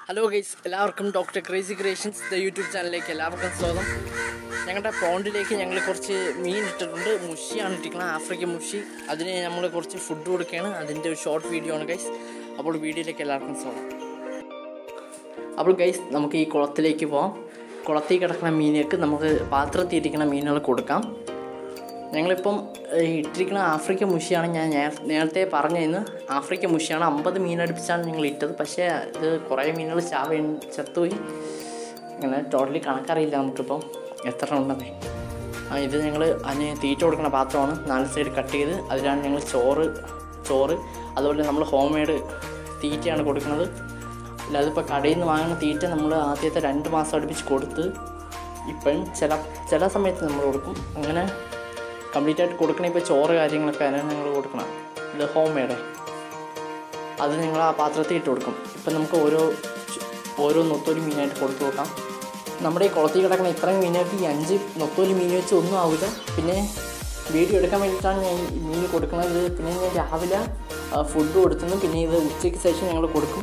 hello guys എല്ലാവർക്കും doctor crazy creations the YouTube ചാനലിലേക്ക് എല്ലാവർക്കും സ്വാഗതം ഞങ്ങളുടെ പോണ്ടിലേക്ക് ഞങ്ങൾ കുറച്ച് മീൻ ഇട്ടിട്ടുണ്ട് മുഷിയാണ് ഇട്ടിരിക്കുന്നത് ആഫ്രിക്കൻ മുഷി അതിന് നമ്മൾ കുറച്ച് ഫുഡ് കൊടുക്കുകയാണ് അതിൻ്റെ ഒരു ഷോർട്ട് വീഡിയോ ആണ് ഗൈസ് അപ്പോൾ വീഡിയോയിലേക്ക് എല്ലാവർക്കും സ്വാഗതം അപ്പോൾ ഗൈസ് നമുക്ക് ഈ കുളത്തിലേക്ക് പോകാം കുളത്തിൽ കിടക്കുന്ന മീനുകൾക്ക് നമുക്ക് പാത്രത്തിൽ ഇരിക്കുന്ന മീനുകൾ കൊടുക്കാം ഞങ്ങളിപ്പം ഏഹ്, ഇട്ടിരിക്കുന്ന ആഫ്രിക്കൻ മുഷിയാണ് ഞാൻ നേര- നേരത്തെ പറഞ്ഞതിന് ആഫ്രിക്കൻ മുഷിയാണ് അമ്പത് മീനടുപ്പിച്ചാണ് ഞങ്ങൾ ഇട്ടത് പക്ഷേ ഇത് കുറേ മീനുകൾ ചാവ ചത്തുപോയി അങ്ങനെ ടോട്ടലി കണക്കറിയില്ല നമുക്കിപ്പം എത്ര ഉണ്ടെന്നേ ആ ഇത് ഞങ്ങൾ അതിന് തീറ്റ കൊടുക്കുന്ന പാത്രമാണ് നാല് സൈഡ് കട്ട് ചെയ്ത് അതിലാണ് ഞങ്ങൾ ചോറ് ചോറ് അതുപോലെ നമ്മൾ ഹോം മെയ്ഡ് തീറ്റയാണ് കൊടുക്കുന്നത് അല്ലാതെ ഇപ്പോൾ കടയിൽ നിന്ന് വാങ്ങുന്ന തീറ്റ നമ്മൾ ആദ്യത്തെ രണ്ട് മാസം അടുപ്പിച്ച് കൊടുത്ത് ഇപ്പം ചില ചില സമയത്ത് നമ്മൾ കൊടുക്കും അങ്ങനെ കംപ്ലീറ്റ് ആയിട്ട് കൊടുക്കണ ഇപ്പോൾ ചോറ് കാര്യങ്ങളൊക്കെ അതിനാണ് ഞങ്ങൾ കൊടുക്കണം ഇത് ഹോം മെയ്ഡ് അത് നിങ്ങൾ ആ പാത്രത്തിൽ ഇട്ട് കൊടുക്കും ഇപ്പം നമുക്ക് ഓരോ ചു- ഓരോ നൊത്തോലി മീനായിട്ട് കൊടുത്തു നോക്കാം നമ്മുടെ ഈ കുളത്തിൽ കിടക്കുന്ന ഇത്രയും മീനുകൾക്ക് ഈ അഞ്ച് നൊത്തോലി മീൻ വെച്ച് ഒന്നും ആവില്ല പിന്നെ വീഡിയോ എടുക്കാൻ വേണ്ടിയിട്ടാണ് ഞാൻ ഈ മീൻ കൊടുക്കുന്നത് പിന്നെ ഞാൻ രാവിലെ ഫുഡ് കൊടുത്തുന്നു പിന്നെ ഇത് ഉച്ചയ്ക്ക് ശേഷം ഞങ്ങൾ കൊടുക്കും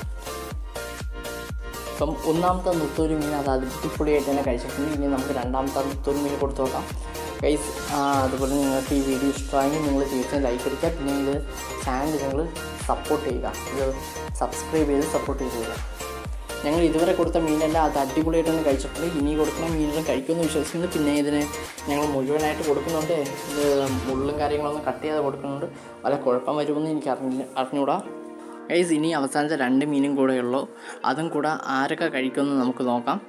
ഇപ്പം ഒന്നാമത്തെ നുത്തോലി മീൻ അത് അടിപൊളിയായിട്ട് തന്നെ കഴിച്ചിട്ടുണ്ട് ഇനി നമുക്ക് രണ്ടാമത്തെ നുത്തോലി മീൻ കൊടുത്തു നോക്കാം ഗൈസ് അതുപോലെ നിങ്ങൾക്ക് ഈ വീഡിയോ ഇഷ്ടമായെങ്കിൽ നിങ്ങൾ തീർച്ചയായും ലൈക്ക് അടിക്കുക പിന്നെ ഇത് ചാനൽ നിങ്ങൾ സപ്പോർട്ട് ചെയ്യുക ഇത് സബ്സ്ക്രൈബ് ചെയ്ത് സപ്പോർട്ട് ചെയ്ത് ഞങ്ങൾ ഇതുവരെ കൊടുത്ത മീനെല്ലാം അത് അടിപൊളിയായിട്ട് തന്നെ കഴിച്ചിട്ടുണ്ട് ഇനി കൊടുക്കുന്ന മീനെല്ലാം കഴിക്കുമെന്ന് വിശ്വസിക്കുന്നു പിന്നെ ഇതിന് ഞങ്ങൾ മുഴുവനായിട്ട് കൊടുക്കുന്നുണ്ട് ഇത് മുള്ളും കാര്യങ്ങളൊന്നും കട്ട് ചെയ്യാതെ കൊടുക്കുന്നുണ്ട് വല്ല കുഴപ്പം വരുമെന്ന് എനിക്ക് അറിഞ്ഞില്ല അറിഞ്ഞൂടാ ഗൈസ് ഇനി അവസാനത്തെ രണ്ട് മീനും കൂടെ ഉള്ളൂ അതും കൂടെ ആരൊക്കെ കഴിക്കുമെന്ന് നമുക്ക് നോക്കാം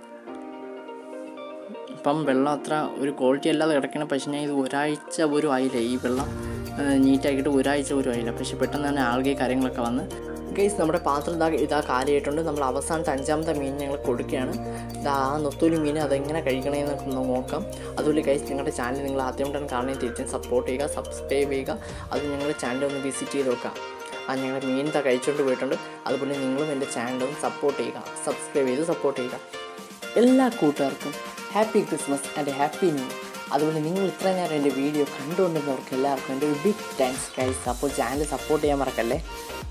ഇപ്പം വെള്ളം അത്ര ഒരു ക്വാളിറ്റി അല്ലാതെ കിടക്കണം പക്ഷേ ഞാൻ ഇത് ഒരാഴ്ച പോലും ആയില്ല ഈ വെള്ളം നീറ്റാക്കിയിട്ട് ഒരാഴ്ച പോലും ആയില്ല പക്ഷേ പെട്ടെന്ന് തന്നെ ആൾഗെ കാര്യങ്ങളൊക്കെ വന്ന് ഗൈസ് നമ്മുടെ പാത്രം ഇതാ ഇതാ കാലിയായിട്ടുണ്ട് നമ്മൾ അവസാനത്തെ അഞ്ചാമത്തെ മീൻ ഞങ്ങൾ കൊടുക്കുകയാണ് ഇതാ ആ നൊത്തൂലി മീൻ അതെങ്ങനെ കഴിക്കണമെന്നൊക്കെ ഒന്ന് നോക്കാം അതുപോലെ ഗൈസ് നിങ്ങളുടെ ചാനൽ നിങ്ങൾ ആദ്യമായിട്ടാണ് കാണുന്നത് തീർച്ചയായും സപ്പോർട്ട് ചെയ്യുക സബ്സ്ക്രൈബ് ചെയ്യുക അത് ഞങ്ങളുടെ ചാനൽ ഒന്ന് വിസിറ്റ് ചെയ്ത് നോക്കാം ആ ഞങ്ങളുടെ മീൻ ഇതാ കഴിച്ചുകൊണ്ട് പോയിട്ടുണ്ട് അതുപോലെ നിങ്ങളും എൻ്റെ ചാനലും സപ്പോർട്ട് ചെയ്യുക സബ്സ്ക്രൈബ് ചെയ്ത് സപ്പോർട്ട് ചെയ്യുക എല്ലാ കൂട്ടുകാർക്കും happy Christmas and happy new year അതുപോലെ നിങ്ങൾ ഇത്ര നേരം എൻ്റെ വീഡിയോ കണ്ടുകൊണ്ടിരുന്നവർക്ക് എല്ലാവർക്കും എൻ്റെ ഒരു ബിഗ് താങ്ക്സ് ഗൈസ് അപ്പോൾ ചാനൽ സപ്പോർട്ട് ചെയ്യാൻ മറക്കല്ലേ